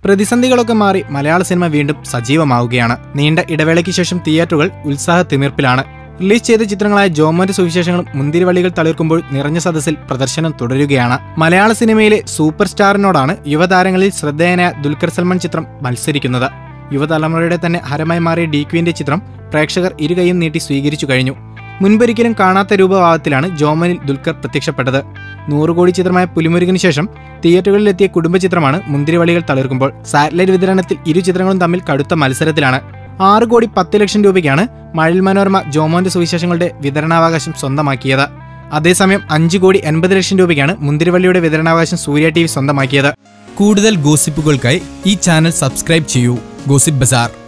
പ്രതിസന്ധികളൊക്കെ മാറി മലയാള സിനിമ വീണ്ടും സജീവമാവുകയാണ് നീണ്ട ഇടവേളയ്ക്ക് ശേഷം തിയേറ്ററുകൾ ഉത്സാഹ തിമിർപ്പിലാണ് റിലീസ് ചെയ്ത ചിത്രങ്ങളായ ജോമോന്റെ സുവിശേഷങ്ങളും മുന്തിരിവള്ളികൾ തളിർക്കുമ്പോൾ നിറഞ്ഞ സദസ്സിൽ പ്രദർശനം തുടരുകയാണ് മലയാള സിനിമയിലെ സൂപ്പർ സ്റ്റാറിനോടാണ് യുവതാരങ്ങളിൽ ശ്രദ്ധേയനായ ദുൽഖർ സൽമാൻ ചിത്രം മത്സരിക്കുന്നത് യുവതലമുറയുടെ തന്നെ ഹരമായി മാറിയ ഡി ക്വിന്റെ ചിത്രം പ്രേക്ഷകർ ഇരുകൈയും നീട്ടി സ്വീകരിച്ചു കഴിഞ്ഞു മുൻപൊരിക്കലും കാണാത്ത രൂപഭാവത്തിലാണ് ജോമനിൽ ദുൽഖർ പ്രത്യക്ഷപ്പെട്ടത് നൂറ് കോടി ചിത്രമായ പുലിമുരുകിന് ശേഷം തിയേറ്ററുകളിലെത്തിയ കുടുംബ ചിത്രമാണ് മുന്തിരിവളികൾ തളിർക്കുമ്പോൾ സാറ്റലൈറ്റ് വിതരണത്തിൽ ഇരു ചിത്രങ്ങളും തമ്മിൽ കടുത്ത മത്സരത്തിലാണ് ആറ് കോടി പത്ത് ലക്ഷം രൂപയ്ക്കാണ് മഴൽ മനോരമ ജോമോന്റെ സുവിശേഷങ്ങളുടെ വിതരണാവകാശം സ്വന്തമാക്കിയത് അതേസമയം അഞ്ച് കോടി എൺപത് ലക്ഷം രൂപയ്ക്കാണ് മുന്തിരിവള്ളിയുടെ വിതരണാവകാശം സൂര്യ ടി വി സ്വന്തമാക്കിയത് കൂടുതൽ ഗോസിപ്പുകൾക്കായി ഈ ചാനൽ സബ്സ്ക്രൈബ് ചെയ്യൂ ഗോസിപ്പ് ബസാർ